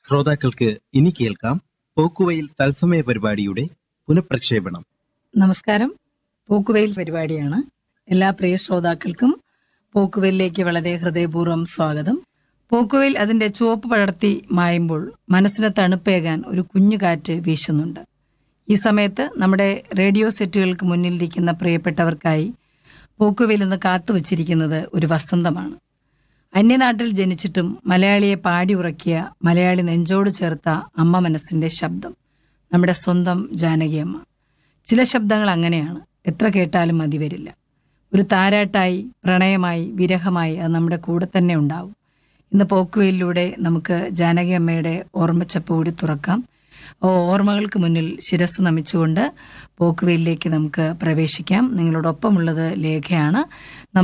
ശ്രോതാക്കൾക്ക് ഇനി കേൾക്കാം പോക്കുവയിൽ തത്സമയ പരിപാടിയുടെ പുനഃപ്രക്ഷേപണം നമസ്കാരം പോക്കുവെയിൽ പരിപാടിയാണ് എല്ലാ പ്രിയ ശ്രോതാക്കൾക്കും പോക്കുവെയിലേക്ക് വളരെ ഹൃദയപൂർവ്വം സ്വാഗതം പോക്കുവെയിൽ അതിന്റെ ചുവപ്പ് പടർത്തി മായുമ്പോൾ മനസ്സിന് തണുപ്പേകാൻ ഒരു കുഞ്ഞു കാറ്റ് വീശുന്നുണ്ട് ഈ സമയത്ത് നമ്മുടെ റേഡിയോ സെറ്റുകൾക്ക് മുന്നിലിരിക്കുന്ന പ്രിയപ്പെട്ടവർക്കായി പോക്കുവെയിൽ ഇന്ന് കാത്തുവച്ചിരിക്കുന്നത് ഒരു വസന്തമാണ് അന്യനാട്ടിൽ ജനിച്ചിട്ടും മലയാളിയെ പാടി ഉറക്കിയ മലയാളി നെഞ്ചോട് ചേർത്ത അമ്മ മനസ്സിന്റെ ശബ്ദം നമ്മുടെ സ്വന്തം ജാനകിയമ്മ ചില ശബ്ദങ്ങൾ അങ്ങനെയാണ് എത്ര കേട്ടാലും മതി വരില്ല ഒരു താരാട്ടായി പ്രണയമായി വിരഹമായി അത് നമ്മുടെ കൂടെ തന്നെ ഉണ്ടാവും ഇന്ന് പോക്കുവയിലൂടെ നമുക്ക് ജാനകി അമ്മയുടെ ഓർമ്മച്ചപ്പ് കൂടി തുറക്കാം ഓ ഓർമ്മകൾക്ക് മുന്നിൽ ശിരസ് നമിച്ചുകൊണ്ട് പോക്കുവയിലേക്ക് നമുക്ക് പ്രവേശിക്കാം നിങ്ങളോടൊപ്പമുള്ളത് ലേഖയാണ്